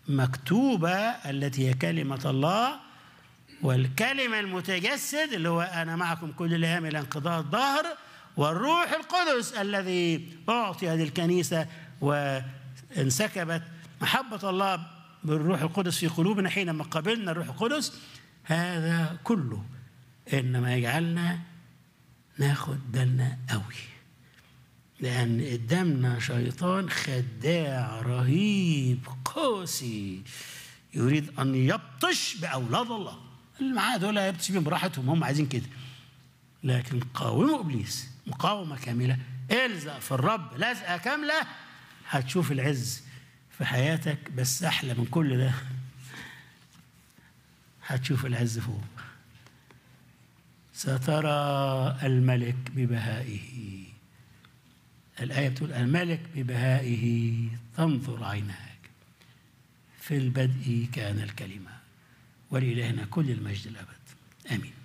مكتوبة التي هي كلمة الله والكلمة المتجسد اللي هو أنا معكم كل الأيام إلى انقضاء الظهر والروح القدس الذي أعطي هذه الكنيسة وانسكبت محبة الله بالروح القدس في قلوبنا حينما قبلنا الروح القدس هذا كله إنما يجعلنا ناخد بالنا قوي لأن قدامنا شيطان خداع رهيب قاسي يريد أن يبطش بأولاد الله اللي معاه دول يبطش بهم براحتهم هم عايزين كده لكن قاوموا إبليس مقاومة كاملة الزق في الرب لزقة كاملة هتشوف العز في حياتك بس أحلى من كل ده هتشوف العز فوق سترى الملك ببهائه الآية بتقول الملك ببهائه تنظر عيناك في البدء كان الكلمة ولإلهنا كل المجد الأبد آمين